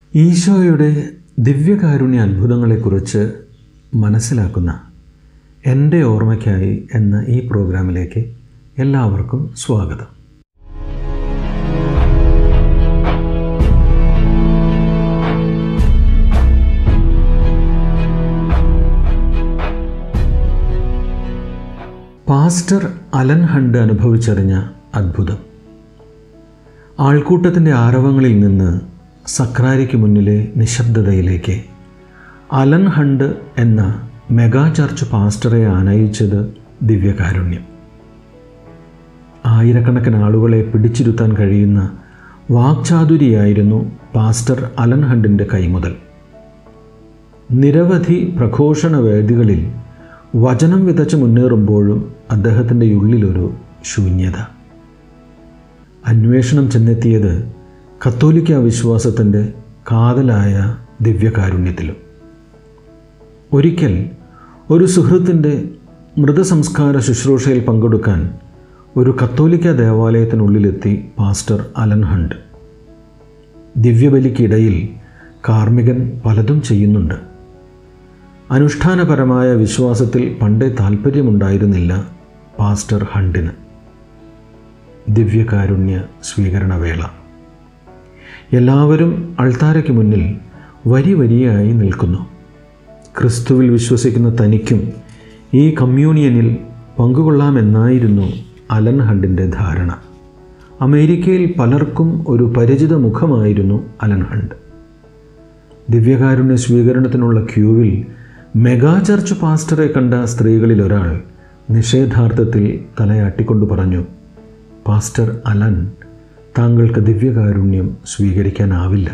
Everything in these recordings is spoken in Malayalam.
ഈശോയുടെ ദിവ്യകാരുണ്യ അത്ഭുതങ്ങളെക്കുറിച്ച് മനസ്സിലാക്കുന്ന എൻ്റെ ഓർമ്മയ്ക്കായി എന്ന ഈ പ്രോഗ്രാമിലേക്ക് എല്ലാവർക്കും സ്വാഗതം പാസ്റ്റർ അലൻ ഹണ്ട് അനുഭവിച്ചറിഞ്ഞ അത്ഭുതം ആൾക്കൂട്ടത്തിൻ്റെ ആരവങ്ങളിൽ നിന്ന് സക്രാരിക്ക് മുന്നിലെ നിശബ്ദതയിലേക്ക് അലൻ ഹണ്ട് എന്ന മെഗാ ചർച്ച് പാസ്റ്ററെ ആനയിച്ചത് ദിവ്യകാരുണ്യം ആയിരക്കണക്കിന് ആളുകളെ പിടിച്ചിരുത്താൻ കഴിയുന്ന വാക്ചാതുരിയായിരുന്നു പാസ്റ്റർ അലൻ ഹണ്ടിൻ്റെ കൈമുതൽ നിരവധി പ്രഘോഷണ വേദികളിൽ വചനം വിതച്ച് മുന്നേറുമ്പോഴും അദ്ദേഹത്തിൻ്റെ ഉള്ളിലൊരു ശൂന്യത അന്വേഷണം ചെന്നെത്തിയത് കത്തോലിക്ക വിശ്വാസത്തിൻ്റെ കാതലായ ദിവ്യകാരുണ്യത്തിലും ഒരിക്കൽ ഒരു സുഹൃത്തിൻ്റെ മൃതസംസ്കാര ശുശ്രൂഷയിൽ പങ്കെടുക്കാൻ ഒരു കത്തോലിക്ക ദേവാലയത്തിനുള്ളിലെത്തി പാസ്റ്റർ അലൻ ഹണ്ട് ദിവ്യബലിക്കിടയിൽ കാർമ്മികൻ പലതും ചെയ്യുന്നുണ്ട് അനുഷ്ഠാനപരമായ വിശ്വാസത്തിൽ പണ്ടേ താല്പര്യമുണ്ടായിരുന്നില്ല പാസ്റ്റർ ഹണ്ടിന് ദിവ്യകാരുണ്യ സ്വീകരണവേള എല്ലാവരും അൾത്താരയ്ക്ക് മുന്നിൽ വരി വരിയായി നിൽക്കുന്നു ക്രിസ്തുവിൽ വിശ്വസിക്കുന്ന തനിക്കും ഈ കമ്മ്യൂണിയനിൽ പങ്കുകൊള്ളാമെന്നായിരുന്നു അലൻ ഹണ്ടിൻ്റെ ധാരണ അമേരിക്കയിൽ പലർക്കും ഒരു പരിചിത മുഖമായിരുന്നു അലൻ ഹണ്ട് ദിവ്യകാരുണ്യ സ്വീകരണത്തിനുള്ള ക്യൂവിൽ മെഗാ ചർച്ച് പാസ്റ്ററെ കണ്ട സ്ത്രീകളിൽ ഒരാൾ നിഷേധാർത്ഥത്തിൽ തലയാട്ടിക്കൊണ്ട് പറഞ്ഞു പാസ്റ്റർ അലൻ താങ്കൾക്ക് ദിവ്യകാരുണ്യം സ്വീകരിക്കാനാവില്ല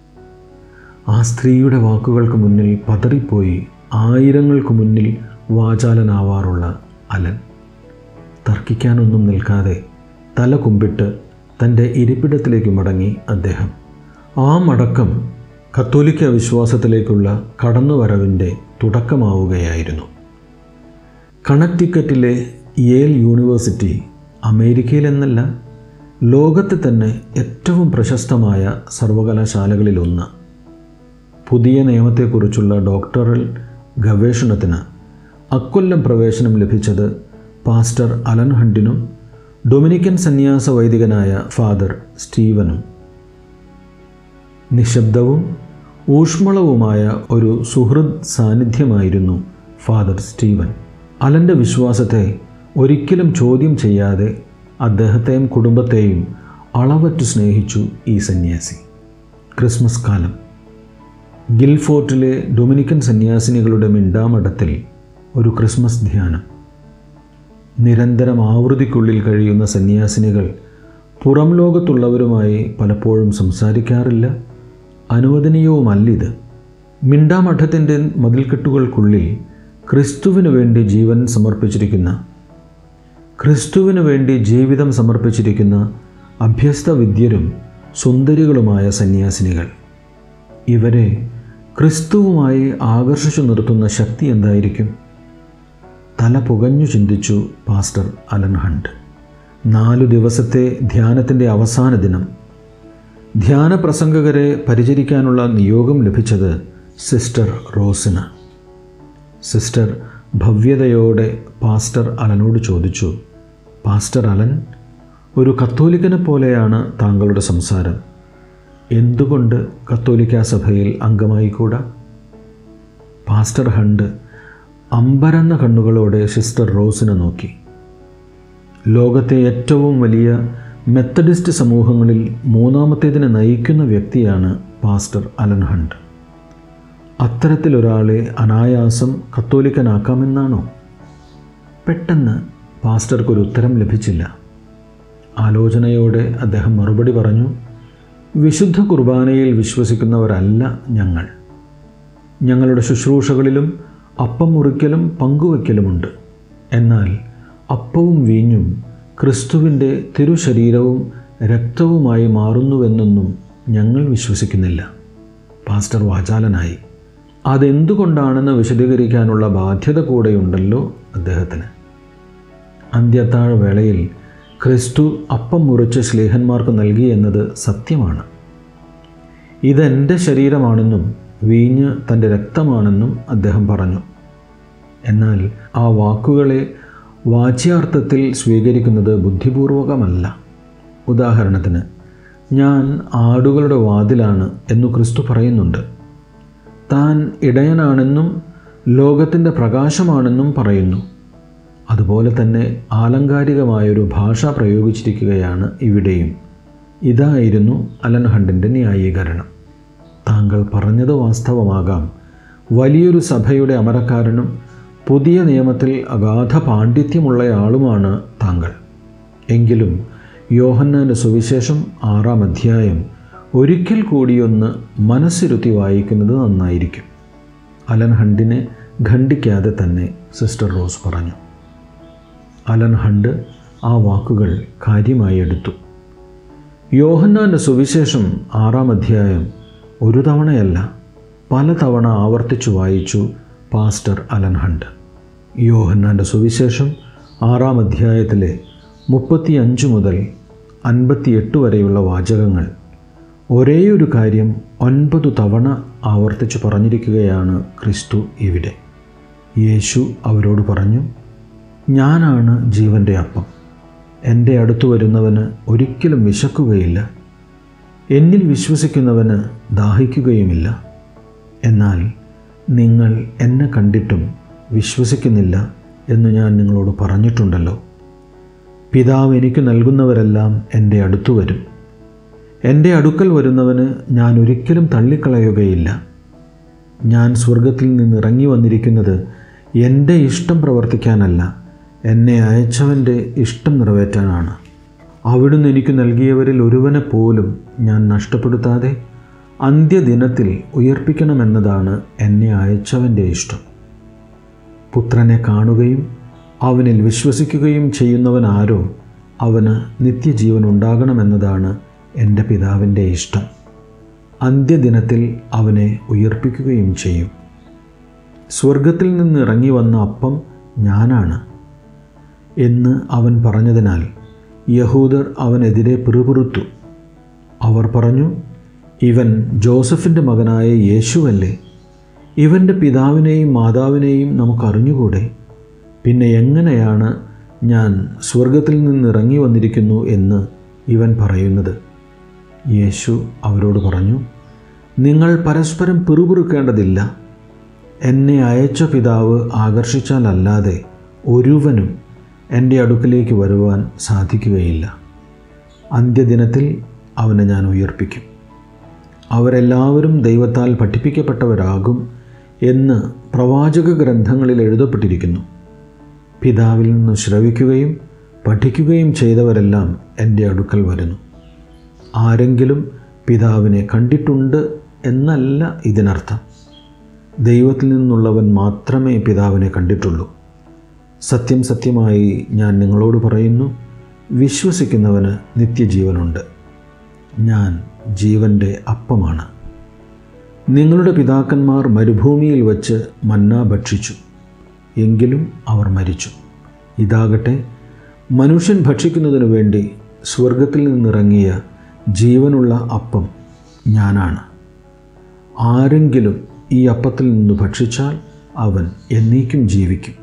ആ സ്ത്രീയുടെ വാക്കുകൾക്ക് മുന്നിൽ പതറിപ്പോയി ആയിരങ്ങൾക്ക് മുന്നിൽ വാചാലനാവാറുള്ള അലൻ തർക്കിക്കാനൊന്നും നിൽക്കാതെ തല കുമ്പിട്ട് തൻ്റെ ഇരിപ്പിടത്തിലേക്ക് മടങ്ങി അദ്ദേഹം ആ മടക്കം കത്തോലിക്ക വിശ്വാസത്തിലേക്കുള്ള കടന്നുവരവിൻ്റെ തുടക്കമാവുകയായിരുന്നു കണക്റ്റിക്കറ്റിലെ യേൽ യൂണിവേഴ്സിറ്റി അമേരിക്കയിലെന്നല്ല ലോകത്തെ തന്നെ ഏറ്റവും പ്രശസ്തമായ സർവകലാശാലകളിലൊന്ന് പുതിയ നിയമത്തെക്കുറിച്ചുള്ള ഡോക്ടറൽ ഗവേഷണത്തിന് അക്കൊല്ലം പ്രവേശനം ലഭിച്ചത് പാസ്റ്റർ അലൻ ഹണ്ടിനും ഡൊമിനിക്കൻ സന്യാസ വൈദികനായ ഫാദർ സ്റ്റീവനും നിശബ്ദവും ഊഷ്മളവുമായ ഒരു സുഹൃദ് സാന്നിധ്യമായിരുന്നു ഫാദർ സ്റ്റീവൻ അലൻ്റെ വിശ്വാസത്തെ ഒരിക്കലും ചോദ്യം ചെയ്യാതെ അദ്ദേഹത്തെയും കുടുംബത്തെയും അളവറ്റ് സ്നേഹിച്ചു ഈ സന്യാസി ക്രിസ്മസ് കാലം ഗിൽഫോർട്ടിലെ ഡൊമിനിക്കൻ സന്യാസിനികളുടെ മിണ്ടാമഠത്തിൽ ഒരു ക്രിസ്മസ് ധ്യാനം നിരന്തരം ആവൃത്തിക്കുള്ളിൽ കഴിയുന്ന സന്യാസിനികൾ പുറം ലോകത്തുള്ളവരുമായി പലപ്പോഴും സംസാരിക്കാറില്ല അനുവദനീയവുമല്ലിത് മിണ്ടാമഠത്തിൻ്റെ മതിൽക്കെട്ടുകൾക്കുള്ളിൽ ക്രിസ്തുവിനു വേണ്ടി ജീവൻ സമർപ്പിച്ചിരിക്കുന്ന ക്രിസ്തുവിനു വേണ്ടി ജീവിതം സമർപ്പിച്ചിരിക്കുന്ന അഭ്യസ്ത വിദ്യരും സുന്ദരികളുമായ സന്യാസിനികൾ ഇവരെ ക്രിസ്തുവുമായി ആകർഷിച്ചു നിർത്തുന്ന ശക്തി എന്തായിരിക്കും തല പുകഞ്ഞു ചിന്തിച്ചു പാസ്റ്റർ അലൻ ഹണ്ട് നാലു ദിവസത്തെ ധ്യാനത്തിൻ്റെ അവസാന ദിനം ധ്യാന പ്രസംഗകരെ പരിചരിക്കാനുള്ള നിയോഗം ലഭിച്ചത് സിസ്റ്റർ റോസിന് സിസ്റ്റർ ഭവ്യതയോടെ പാസ്റ്റർ അലനോട് ചോദിച്ചു പാസ്റ്റർ അലൻ ഒരു കത്തോലിക്കനെ പോലെയാണ് താങ്കളുടെ സംസാരം എന്തുകൊണ്ട് കത്തോലിക്ക സഭയിൽ അംഗമായിക്കൂടാ പാസ്റ്റർ ഹണ്ട് അമ്പരന്ന കണ്ണുകളോടെ സിസ്റ്റർ റോസിനെ നോക്കി ലോകത്തെ ഏറ്റവും വലിയ മെത്തഡിസ്റ്റ് സമൂഹങ്ങളിൽ മൂന്നാമത്തേതിനെ നയിക്കുന്ന വ്യക്തിയാണ് പാസ്റ്റർ അലൻ ഹണ്ട് അത്തരത്തിലൊരാളെ അനായാസം കത്തോലിക്കനാക്കാമെന്നാണോ പെട്ടെന്ന് പാസ്റ്റർക്കൊരു ഉത്തരം ലഭിച്ചില്ല ആലോചനയോടെ അദ്ദേഹം മറുപടി പറഞ്ഞു വിശുദ്ധ കുർബാനയിൽ വിശ്വസിക്കുന്നവരല്ല ഞങ്ങൾ ഞങ്ങളുടെ ശുശ്രൂഷകളിലും അപ്പം മുറിക്കലും പങ്കുവയ്ക്കലുമുണ്ട് എന്നാൽ അപ്പവും വീഞ്ഞും ക്രിസ്തുവിൻ്റെ തിരുശരീരവും രക്തവുമായി മാറുന്നുവെന്നൊന്നും ഞങ്ങൾ വിശ്വസിക്കുന്നില്ല പാസ്റ്റർ വാചാലനായി അതെന്തുകൊണ്ടാണെന്ന് വിശദീകരിക്കാനുള്ള ബാധ്യത കൂടെയുണ്ടല്ലോ അദ്ദേഹത്തിന് അന്ത്യത്താഴ വേളയിൽ ക്രിസ്തു അപ്പം മുറിച്ച് സ്ലേഹന്മാർക്ക് നൽകി എന്നത് സത്യമാണ് ഇതെൻ്റെ ശരീരമാണെന്നും വീഞ്ഞ് തൻ്റെ രക്തമാണെന്നും അദ്ദേഹം പറഞ്ഞു എന്നാൽ ആ വാക്കുകളെ വാച്യാർത്ഥത്തിൽ സ്വീകരിക്കുന്നത് ബുദ്ധിപൂർവകമല്ല ഉദാഹരണത്തിന് ഞാൻ ആടുകളുടെ വാതിലാണ് എന്നു ക്രിസ്തു പറയുന്നുണ്ട് താൻ ഇടയനാണെന്നും ലോകത്തിൻ്റെ പ്രകാശമാണെന്നും പറയുന്നു അതുപോലെ തന്നെ ആലങ്കാരികമായൊരു ഭാഷ പ്രയോഗിച്ചിരിക്കുകയാണ് ഇവിടെയും ഇതായിരുന്നു അലൻ ഹണ്ടിൻ്റെ ന്യായീകരണം താങ്കൾ പറഞ്ഞത് വാസ്തവമാകാം വലിയൊരു സഭയുടെ അമരക്കാരനും പുതിയ നിയമത്തിൽ അഗാധ പാണ്ഡിത്യമുള്ളയാളുമാണ് താങ്കൾ എങ്കിലും യോഹന്നാൻ്റെ സുവിശേഷം ആറാം അധ്യായം ഒരിക്കൽ കൂടിയൊന്ന് മനസ്സിരുത്തി വായിക്കുന്നത് നന്നായിരിക്കും അലൻ ഹണ്ടിനെ ഖണ്ഡിക്കാതെ തന്നെ സിസ്റ്റർ റോസ് പറഞ്ഞു അലൻ ഹണ്ട് ആ വാക്കുകൾ കാര്യമായി എടുത്തു യോഹന്നാൻ്റെ സുവിശേഷം ആറാം അധ്യായം ഒരു തവണയല്ല പലതവണ ആവർത്തിച്ചു വായിച്ചു പാസ്റ്റർ അലൻ ഹണ്ട് യോഹന്നാൻ്റെ സുവിശേഷം ആറാം അധ്യായത്തിലെ മുപ്പത്തിയഞ്ച് മുതൽ അൻപത്തിയെട്ട് വരെയുള്ള വാചകങ്ങൾ ഒരേയൊരു കാര്യം ഒൻപതു തവണ ആവർത്തിച്ചു പറഞ്ഞിരിക്കുകയാണ് ക്രിസ്തു ഇവിടെ യേശു അവരോട് പറഞ്ഞു ഞാനാണ് ജീവൻ്റെ അപ്പം എൻ്റെ അടുത്തു വരുന്നവന് ഒരിക്കലും വിശക്കുകയില്ല എന്നിൽ വിശ്വസിക്കുന്നവന് ദാഹിക്കുകയുമില്ല എന്നാൽ നിങ്ങൾ എന്നെ കണ്ടിട്ടും വിശ്വസിക്കുന്നില്ല എന്ന് ഞാൻ നിങ്ങളോട് പറഞ്ഞിട്ടുണ്ടല്ലോ പിതാവ് എനിക്ക് നൽകുന്നവരെല്ലാം എൻ്റെ അടുത്തു വരും എൻ്റെ അടുക്കൽ വരുന്നവന് ഞാൻ ഒരിക്കലും തള്ളിക്കളയുകയില്ല ഞാൻ സ്വർഗത്തിൽ നിന്ന് ഇറങ്ങി വന്നിരിക്കുന്നത് എൻ്റെ ഇഷ്ടം പ്രവർത്തിക്കാനല്ല എന്നെ അയച്ചവൻ്റെ ഇഷ്ടം നിറവേറ്റാനാണ് അവിടുന്ന് എനിക്ക് നൽകിയവരിൽ ഒരുവനെ പോലും ഞാൻ നഷ്ടപ്പെടുത്താതെ അന്ത്യദിനത്തിൽ ഉയർപ്പിക്കണമെന്നതാണ് എന്നെ അയച്ചവൻ്റെ ഇഷ്ടം പുത്രനെ കാണുകയും അവനിൽ വിശ്വസിക്കുകയും ചെയ്യുന്നവൻ ആരോ അവന് നിത്യജീവൻ ഉണ്ടാകണമെന്നതാണ് എൻ്റെ പിതാവിൻ്റെ ഇഷ്ടം അന്ത്യദിനത്തിൽ അവനെ ഉയർപ്പിക്കുകയും ചെയ്യും സ്വർഗത്തിൽ നിന്ന് ഇറങ്ങി വന്ന അപ്പം ഞാനാണ് എന്ന് അവൻ പറഞ്ഞതിനാൽ യഹൂദർ അവനെതിരെ പിറുപിറുത്തു അവർ പറഞ്ഞു ഇവൻ ജോസഫിൻ്റെ മകനായ യേശുവല്ലേ ഇവൻ്റെ പിതാവിനെയും മാതാവിനെയും നമുക്കറിഞ്ഞുകൂടെ പിന്നെ എങ്ങനെയാണ് ഞാൻ സ്വർഗത്തിൽ നിന്ന് ഇറങ്ങി വന്നിരിക്കുന്നു എന്ന് ഇവൻ പറയുന്നത് യേശു അവരോട് പറഞ്ഞു നിങ്ങൾ പരസ്പരം പിറുപിറുക്കേണ്ടതില്ല എന്നെ അയച്ച പിതാവ് ആകർഷിച്ചാലല്ലാതെ ഒരുവനും എൻ്റെ അടുക്കിലേക്ക് വരുവാൻ സാധിക്കുകയില്ല അന്ത്യദിനത്തിൽ അവനെ ഞാൻ ഉയർപ്പിക്കും അവരെല്ലാവരും ദൈവത്താൽ പഠിപ്പിക്കപ്പെട്ടവരാകും എന്ന് പ്രവാചക ഗ്രന്ഥങ്ങളിൽ എഴുതപ്പെട്ടിരിക്കുന്നു പിതാവിൽ നിന്ന് ശ്രവിക്കുകയും പഠിക്കുകയും ചെയ്തവരെല്ലാം എൻ്റെ അടുക്കൽ വരുന്നു ആരെങ്കിലും പിതാവിനെ കണ്ടിട്ടുണ്ട് എന്നല്ല ഇതിനർത്ഥം ദൈവത്തിൽ നിന്നുള്ളവൻ മാത്രമേ പിതാവിനെ കണ്ടിട്ടുള്ളൂ സത്യം സത്യമായി ഞാൻ നിങ്ങളോട് പറയുന്നു വിശ്വസിക്കുന്നവന് നിത്യജീവനുണ്ട് ഞാൻ ജീവൻ്റെ അപ്പമാണ് നിങ്ങളുടെ പിതാക്കന്മാർ മരുഭൂമിയിൽ വച്ച് മന്ന ഭക്ഷിച്ചു എങ്കിലും അവർ മരിച്ചു ഇതാകട്ടെ മനുഷ്യൻ ഭക്ഷിക്കുന്നതിനു വേണ്ടി സ്വർഗത്തിൽ നിന്നിറങ്ങിയ ജീവനുള്ള അപ്പം ഞാനാണ് ആരെങ്കിലും ഈ അപ്പത്തിൽ നിന്ന് ഭക്ഷിച്ചാൽ അവൻ എന്നേക്കും ജീവിക്കും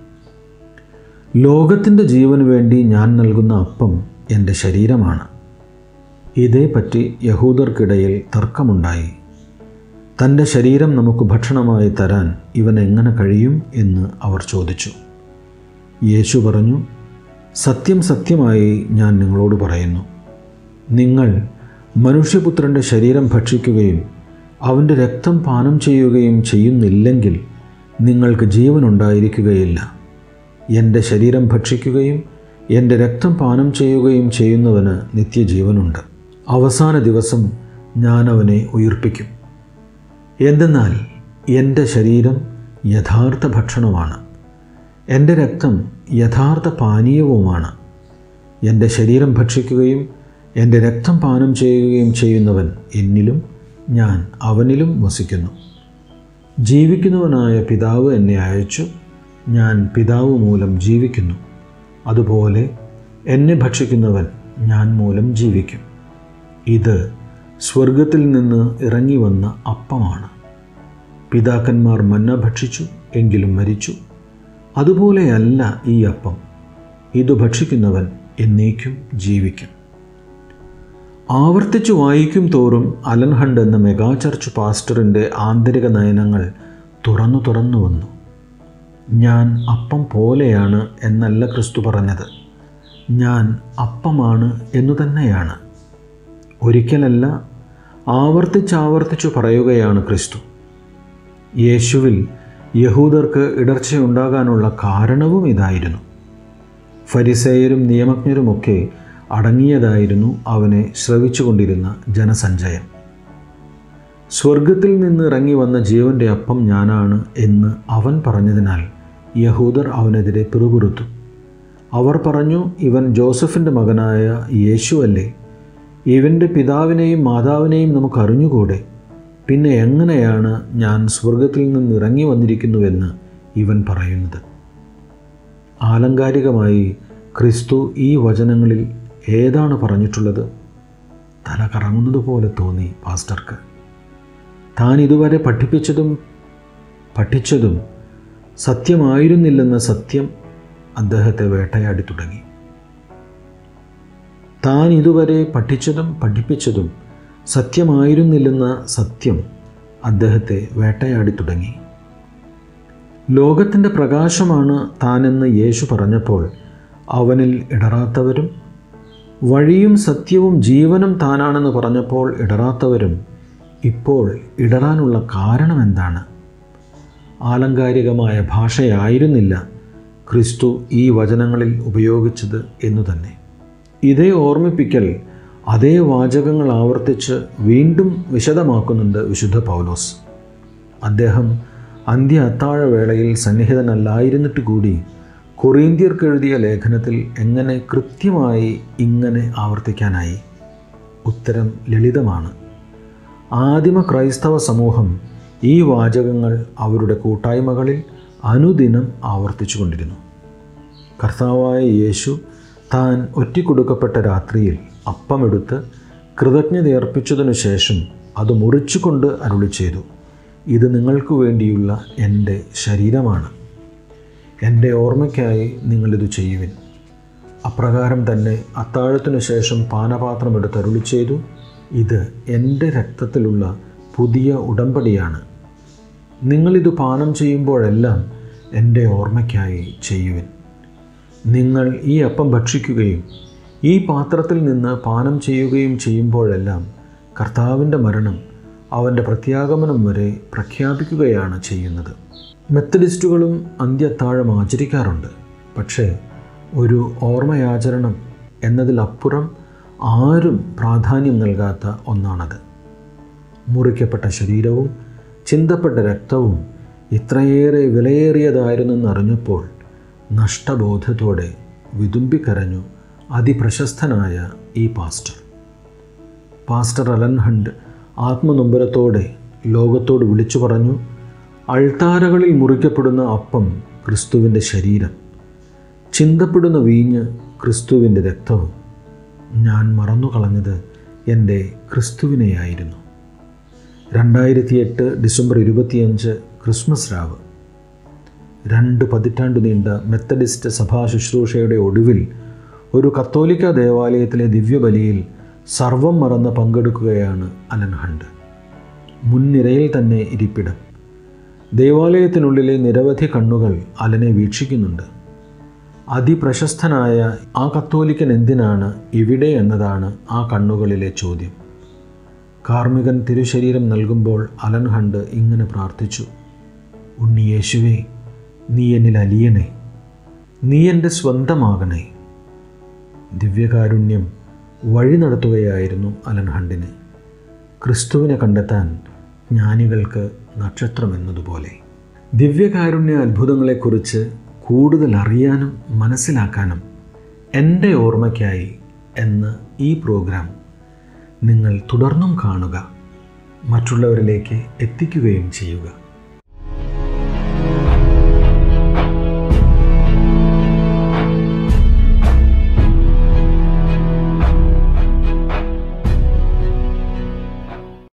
ലോകത്തിൻ്റെ ജീവന് വേണ്ടി ഞാൻ നൽകുന്ന അപ്പം എൻ്റെ ശരീരമാണ് ഇതേപ്പറ്റി യഹൂദർക്കിടയിൽ തർക്കമുണ്ടായി തൻ്റെ ശരീരം നമുക്ക് ഭക്ഷണമായി തരാൻ ഇവൻ എങ്ങനെ കഴിയും എന്ന് അവർ ചോദിച്ചു യേശു പറഞ്ഞു സത്യം സത്യമായി ഞാൻ നിങ്ങളോട് പറയുന്നു നിങ്ങൾ മനുഷ്യപുത്രൻ്റെ ശരീരം ഭക്ഷിക്കുകയും അവൻ്റെ രക്തം പാനം ചെയ്യുകയും ചെയ്യുന്നില്ലെങ്കിൽ നിങ്ങൾക്ക് ജീവനുണ്ടായിരിക്കുകയില്ല എൻ്റെ ശരീരം ഭക്ഷിക്കുകയും എൻ്റെ രക്തം പാനം ചെയ്യുകയും ചെയ്യുന്നവന് നിത്യജീവനുണ്ട് അവസാന ദിവസം ഞാൻ അവനെ ഉയിർപ്പിക്കും എന്തെന്നാൽ എൻ്റെ ശരീരം യഥാർത്ഥ ഭക്ഷണമാണ് എൻ്റെ രക്തം യഥാർത്ഥ പാനീയവുമാണ് എൻ്റെ ശരീരം ഭക്ഷിക്കുകയും എൻ്റെ രക്തം പാനം ചെയ്യുകയും ചെയ്യുന്നവൻ എന്നിലും ഞാൻ അവനിലും വസിക്കുന്നു ജീവിക്കുന്നവനായ പിതാവ് എന്നെ അയച്ചു ഞാൻ പിതാവ് മൂലം ജീവിക്കുന്നു അതുപോലെ എന്നെ ഭക്ഷിക്കുന്നവൻ ഞാൻ മൂലം ജീവിക്കും ഇത് സ്വർഗത്തിൽ നിന്ന് ഇറങ്ങി വന്ന അപ്പമാണ് പിതാക്കന്മാർ മന്ന ഭക്ഷിച്ചു എങ്കിലും മരിച്ചു അതുപോലെയല്ല ഈ അപ്പം ഇത് ഭക്ഷിക്കുന്നവൻ എന്നേക്കും ജീവിക്കും ആവർത്തിച്ചു വായിക്കും തോറും അലൻ ഹണ്ട് എന്ന മെഗാ ചർച്ച് പാസ്റ്ററിൻ്റെ ആന്തരിക നയനങ്ങൾ തുറന്നു തുറന്നു വന്നു ഞാൻ അപ്പം പോലെയാണ് എന്നല്ല ക്രിസ്തു പറഞ്ഞത് ഞാൻ അപ്പമാണ് എന്നു തന്നെയാണ് ഒരിക്കലല്ല ആവർത്തിച്ചാവർത്തിച്ചു പറയുകയാണ് ക്രിസ്തു യേശുവിൽ യഹൂദർക്ക് ഇടർച്ചയുണ്ടാകാനുള്ള കാരണവും ഇതായിരുന്നു ഫരിസേയരും നിയമജ്ഞരുമൊക്കെ അടങ്ങിയതായിരുന്നു അവനെ ശ്രവിച്ചുകൊണ്ടിരുന്ന ജനസഞ്ചയം സ്വർഗത്തിൽ നിന്ന് ഇറങ്ങി വന്ന ജീവൻ്റെ അപ്പം ഞാനാണ് എന്ന് അവൻ പറഞ്ഞതിനാൽ യഹൂദർ അവനെതിരെ പിറുപിറുത്തു അവർ പറഞ്ഞു ഇവൻ ജോസഫിൻ്റെ മകനായ യേശു അല്ലേ ഇവൻ്റെ പിതാവിനെയും മാതാവിനെയും നമുക്ക് അറിഞ്ഞുകൂടെ പിന്നെ എങ്ങനെയാണ് ഞാൻ സ്വർഗത്തിൽ നിന്ന് ഇറങ്ങി വന്നിരിക്കുന്നുവെന്ന് ഇവൻ പറയുന്നത് ആലങ്കാരികമായി ക്രിസ്തു ഈ വചനങ്ങളിൽ ഏതാണ് പറഞ്ഞിട്ടുള്ളത് തല കറങ്ങുന്നത് പോലെ തോന്നി പാസ്റ്റർക്ക് താൻ ഇതുവരെ പഠിപ്പിച്ചതും പഠിച്ചതും സത്യമായിരുന്നില്ലെന്ന സത്യം അദ്ദേഹത്തെ വേട്ടയാടി തുടങ്ങി താൻ ഇതുവരെ പഠിച്ചതും പഠിപ്പിച്ചതും സത്യമായിരുന്നില്ലെന്ന സത്യം അദ്ദേഹത്തെ വേട്ടയാടി തുടങ്ങി ലോകത്തിൻ്റെ പ്രകാശമാണ് താനെന്ന് യേശു പറഞ്ഞപ്പോൾ അവനിൽ ഇടറാത്തവരും വഴിയും സത്യവും ജീവനും താനാണെന്ന് പറഞ്ഞപ്പോൾ ഇടറാത്തവരും ഇപ്പോൾ ഇടറാനുള്ള കാരണം എന്താണ് ആലങ്കാരികമായ ഭാഷയായിരുന്നില്ല ക്രിസ്തു ഈ വചനങ്ങളിൽ ഉപയോഗിച്ചത് എന്നു തന്നെ ഇതേ ഓർമ്മിപ്പിക്കൽ അതേ വാചകങ്ങൾ ആവർത്തിച്ച് വീണ്ടും വിശദമാക്കുന്നുണ്ട് വിശുദ്ധ പൗലോസ് അദ്ദേഹം അന്ത്യ അത്താഴവേളയിൽ സന്നിഹിതനല്ലായിരുന്നിട്ട് കൂടി കൊറീന്ത്യർക്ക് എഴുതിയ ലേഖനത്തിൽ എങ്ങനെ കൃത്യമായി ഇങ്ങനെ ആവർത്തിക്കാനായി ഉത്തരം ലളിതമാണ് ആദിമ ക്രൈസ്തവ സമൂഹം ഈ വാചകങ്ങൾ അവരുടെ കൂട്ടായ്മകളിൽ അനുദിനം ആവർത്തിച്ചു കൊണ്ടിരുന്നു കർത്താവായ യേശു താൻ ഒറ്റിക്കൊടുക്കപ്പെട്ട രാത്രിയിൽ അപ്പമെടുത്ത് കൃതജ്ഞതയർപ്പിച്ചതിനു ശേഷം അത് മുറിച്ചുകൊണ്ട് അരുളി ചെയ്തു ഇത് നിങ്ങൾക്ക് വേണ്ടിയുള്ള എൻ്റെ ശരീരമാണ് എൻ്റെ ഓർമ്മയ്ക്കായി നിങ്ങളിത് ചെയ്യുവിൻ അപ്രകാരം തന്നെ അത്താഴത്തിനു ശേഷം പാനപാത്രം എടുത്ത് അരുളി ചെയ്തു ഇത് എൻ്റെ രക്തത്തിലുള്ള പുതിയ ഉടമ്പടിയാണ് നിങ്ങളിത് പാനം ചെയ്യുമ്പോഴെല്ലാം എൻ്റെ ഓർമ്മയ്ക്കായി ചെയ്യുവിൻ നിങ്ങൾ ഈ അപ്പം ഭക്ഷിക്കുകയും ഈ പാത്രത്തിൽ നിന്ന് പാനം ചെയ്യുകയും ചെയ്യുമ്പോഴെല്ലാം കർത്താവിൻ്റെ മരണം അവൻ്റെ പ്രത്യാഗമനം വരെ പ്രഖ്യാപിക്കുകയാണ് ചെയ്യുന്നത് മെത്തഡിസ്റ്റുകളും അന്ത്യത്താഴം ആചരിക്കാറുണ്ട് പക്ഷേ ഒരു ഓർമ്മയാചരണം എന്നതിലപ്പുറം ആരും പ്രാധാന്യം നൽകാത്ത ഒന്നാണത് മുറിക്കപ്പെട്ട ശരീരവും ചിന്തപ്പെട്ട രക്തവും ഇത്രയേറെ വിലയേറിയതായിരുന്നെന്നറിഞ്ഞപ്പോൾ നഷ്ടബോധത്തോടെ വിതുമ്പിക്കരഞ്ഞു അതിപ്രശസ്തനായ ഈ പാസ്റ്റർ പാസ്റ്റർ അലൻ ഹണ്ട് ആത്മനൊമ്പരത്തോടെ ലോകത്തോട് വിളിച്ചു പറഞ്ഞു അൾത്താരകളിൽ മുറിക്കപ്പെടുന്ന അപ്പം ക്രിസ്തുവിൻ്റെ ശരീരം ചിന്തപ്പെടുന്ന വീഞ്ഞ് ക്രിസ്തുവിൻ്റെ രക്തവും ഞാൻ മറന്നു കളഞ്ഞത് എൻ്റെ ക്രിസ്തുവിനെയായിരുന്നു രണ്ടായിരത്തി എട്ട് ഡിസംബർ ഇരുപത്തിയഞ്ച് ക്രിസ്മസ് രാവ് രണ്ട് പതിറ്റാണ്ട് നീണ്ട മെത്തഡിസ്റ്റ് സഭാ ശുശ്രൂഷയുടെ ഒടുവിൽ ഒരു കത്തോലിക്ക ദേവാലയത്തിലെ ദിവ്യബലിയിൽ സർവം മറന്ന് പങ്കെടുക്കുകയാണ് അലൻ ഹണ്ട് മുൻനിരയിൽ തന്നെ ഇരിപ്പിടം ദേവാലയത്തിനുള്ളിലെ നിരവധി കണ്ണുകൾ അലനെ വീക്ഷിക്കുന്നുണ്ട് അതിപ്രശസ്തനായ ആ കത്തോലിക്കൻ എന്തിനാണ് ഇവിടെ എന്നതാണ് ആ കണ്ണുകളിലെ ചോദ്യം കാർമികൻ തിരുശരീരം നൽകുമ്പോൾ അലൻ ഹണ്ട് ഇങ്ങനെ പ്രാർത്ഥിച്ചു ഉണ്ണി യേശുവേ നീ എന്നിൽ അലിയണേ നീ എൻ്റെ സ്വന്തമാകണേ ദിവ്യകാരുണ്യം വഴി നടത്തുകയായിരുന്നു അലൻ ഹണ്ടിന് ക്രിസ്തുവിനെ കണ്ടെത്താൻ ജ്ഞാനികൾക്ക് നക്ഷത്രം എന്നതുപോലെ ദിവ്യകാരുണ്യ അത്ഭുതങ്ങളെക്കുറിച്ച് കൂടുതൽ അറിയാനും മനസ്സിലാക്കാനും എൻ്റെ ഓർമ്മയ്ക്കായി എന്ന ഈ പ്രോഗ്രാം നിങ്ങൾ തുടർന്നും കാണുക മറ്റുള്ളവരിലേക്ക് എത്തിക്കുകയും ചെയ്യുക